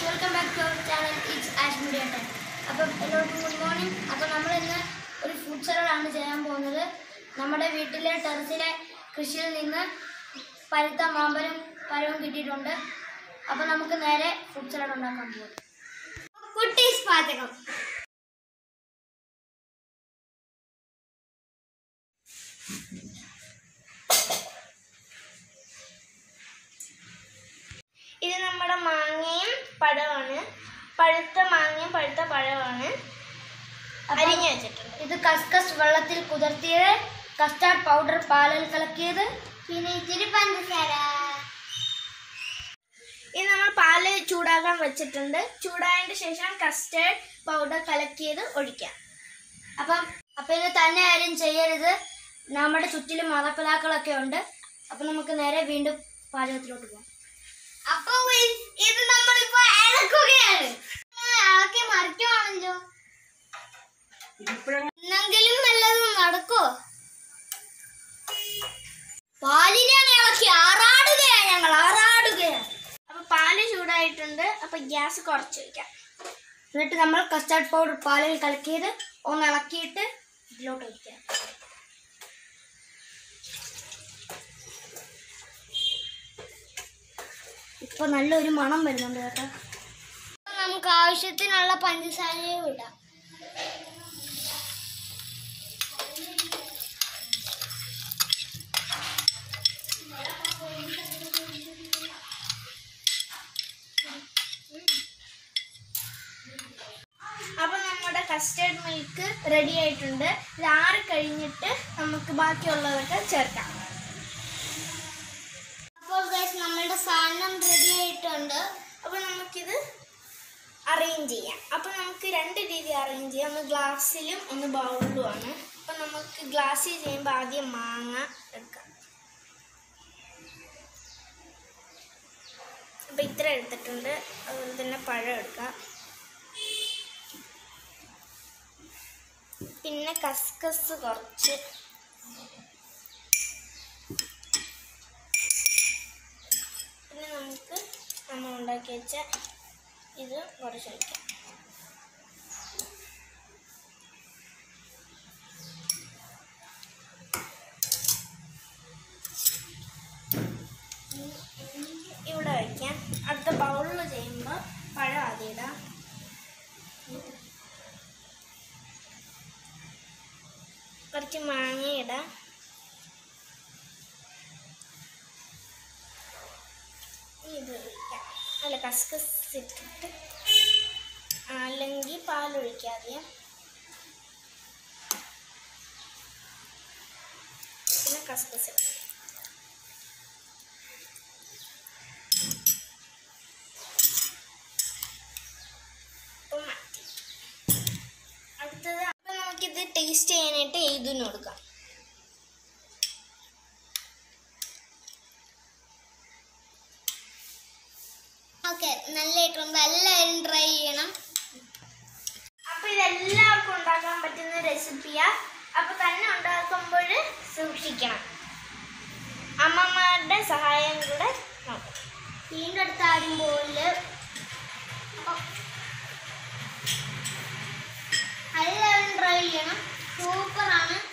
welcome back to our channel it's Ash media time അപ്പം എല്ലാവർക്കും good morning അപ്പം നമ്മൾ ഇന്ന് ഒരു ഫുഡ് സലാഡാണ് ചെയ്യാൻ പോകുന്നത് നമ്മുടെ വീട്ടിലെ ടെറസിലെ കൃഷിയിൽ നിന്ന് പരുത്ത മാമ്പരം പഴവും കിട്ടിയിട്ടുണ്ട് അപ്പം നമുക്ക് നേരെ ഫുഡ് സലാഡ് ഉണ്ടാക്കാൻ പോകും കുട്ടീസ് പാചകം ഇത് നമ്മുടെ മാങ്ങയും പഴമാണ് പഴുത്ത മാങ്ങയും പഴുത്ത പഴമാണ് അപ്പം അരിഞ്ഞു വെച്ചിട്ടുണ്ട് ഇത് കസ്കസ് വെള്ളത്തിൽ കുതിർത്തിയത് കസ്റ്റാർഡ് പൗഡർ പാലിൽ കലക്കിയത് പിന്നെ ഇത്തിരി പഞ്ചസാര ഇത് നമ്മൾ പാല് ചൂടാക്കാൻ വെച്ചിട്ടുണ്ട് ചൂടായതിന് ശേഷം കസ്റ്റേർഡ് പൗഡർ കലക്കിയത് ഒഴിക്കാം അപ്പം അപ്പം ഇത് തന്നെ ആരും ചെയ്യരുത് നമ്മുടെ ചുറ്റിലും മാതാപിതാക്കളൊക്കെ ഉണ്ട് അപ്പം നമുക്ക് നേരെ വീണ്ടും പാചകത്തിലോട്ട് പോകാം അപ്പൊ ഇത് നമ്മളിപ്പോ ഇളക്കുകയാണ് ഇളക്കി മറിക്കുവാണല്ലോ എന്നെങ്കിലും വല്ലതും നടക്കോ പാലിനെയാണ് ഇളക്കി ആറാടുകയാണ് ഞങ്ങൾ ആറാടുകയാണ് അപ്പൊ പാല് ചൂടായിട്ടുണ്ട് അപ്പൊ ഗ്യാസ് കുറച്ച് വെക്കാം എന്നിട്ട് നമ്മൾ കസ്റ്റാർഡ് പൗഡർ പാലിൽ കലക്കിയത് ഒന്ന് ഇളക്കിയിട്ട് ഇതിലോട്ട് വയ്ക്കുക ഇപ്പൊ നല്ലൊരു മണം വരുന്നുണ്ട് കേട്ടോ നമുക്ക് ആവശ്യത്തിനുള്ള പഞ്ചസാരയും ഇടാം അപ്പൊ നമ്മുടെ കസ്റ്റേർഡ് മിൽക്ക് റെഡി ആയിട്ടുണ്ട് ഇത് ആറി കഴിഞ്ഞിട്ട് നമുക്ക് ബാക്കിയുള്ളതൊക്കെ ചേർക്കാം അപ്പോൾ guys, നമ്മളുടെ സാധനം റെഡി ആയിട്ടുണ്ട് അപ്പൊ നമുക്കിത് അറേഞ്ച് ചെയ്യാം അപ്പൊ നമുക്ക് രണ്ട് രീതി അറേഞ്ച് ചെയ്യാം ഒന്ന് ഗ്ലാസ്സിലും ഒന്ന് ബൗളിലുമാണ് അപ്പൊ നമുക്ക് ഗ്ലാസ്സിൽ ചെയ്യുമ്പോൾ ആദ്യം മാങ്ങ എടുക്കാം അപ്പൊ ഇത്ര എടുത്തിട്ടുണ്ട് അതുപോലെ തന്നെ പഴം എടുക്കാം പിന്നെ കസ്കസ് കുറച്ച് പിന്നെ നമുക്ക് നമ്മൾ ഉണ്ടാക്കി വെച്ച ഇത് കുറച്ച് വയ്ക്കാം ഇവിടെ വയ്ക്കാം അടുത്ത ബൗളിൽ ചെയ്യുമ്പോൾ പഴം ആദ്യം ഇടാം കുറച്ച് മാങ്ങ ഇടാം ഇത് ഒഴിക്കാം അല്ല കസ്കസ് ഇട്ടിട്ട് അല്ലെങ്കിൽ പാലൊഴിക്കാതെ പിന്നെ കസ്കസ് ഇടാം അപ്പം മാറ്റി അടുത്തത് അപ്പം നമുക്കിത് ടേസ്റ്റ് ചെയ്യാനായിട്ട് എഴുതുന്നു കൊടുക്കാം ഓക്കെ നല്ലതായിട്ടുണ്ട് എല്ലാവരും ട്രൈ ചെയ്യണം അപ്പൊ ഇതെല്ലാവർക്കും ഉണ്ടാക്കാൻ പറ്റുന്ന റെസിപ്പിയാ അപ്പൊ തന്നെ ഉണ്ടാക്കുമ്പോൾ സൂക്ഷിക്കണം അമ്മമാരുടെ സഹായം കൂടെ നോക്കണം വീണ്ടും അടുത്ത് ആരും പോലെ എല്ലാവരും ട്രൈ ചെയ്യണം സൂപ്പറാണ്